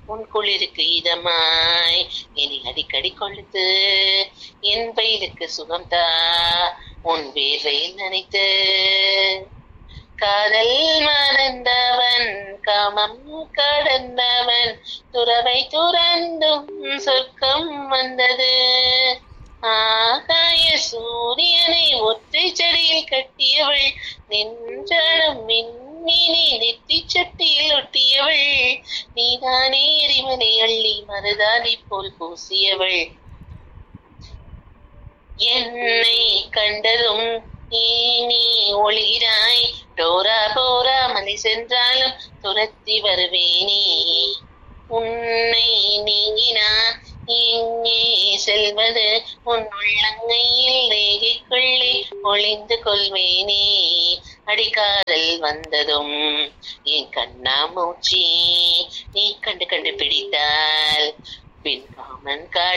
உன் குளிருக்கு இதமாய் என்னை அடிக்கடி கொழுத்து என் பயிலுக்கு சுகம்தா உன் வேர்வையில் நினைத்து காதல் மறந்தவன் காமம் கடந்தவன் துறவை துறந்தும் சொர்க்கம் வந்தது ஆகாய சூரியனை ஒற்றை செடியில் கட்டியவள் நின்றடம் மின்மினி நெற்றி சட்டியில் ஒட்டியவள் நீதானே எரிமலை அள்ளி மருதாணி போல் பூசியவள் என்னை கண்டதும் நீ நீ ஒளிகிறாய் டோரா போரா மலை சென்றாலும் துரத்தி வருவேனே உன்னை நீங்கினா எங்கே செல்வது உன் உள்ளங்கையில் ரேகைக்குள்ளே ஒளிந்து கொள்வேனே அடிக்காதல் வந்ததும் என் கண்ணாமூச்சி நீ கண்டு கண்டு பிடித்தால் பின் காமன் காடு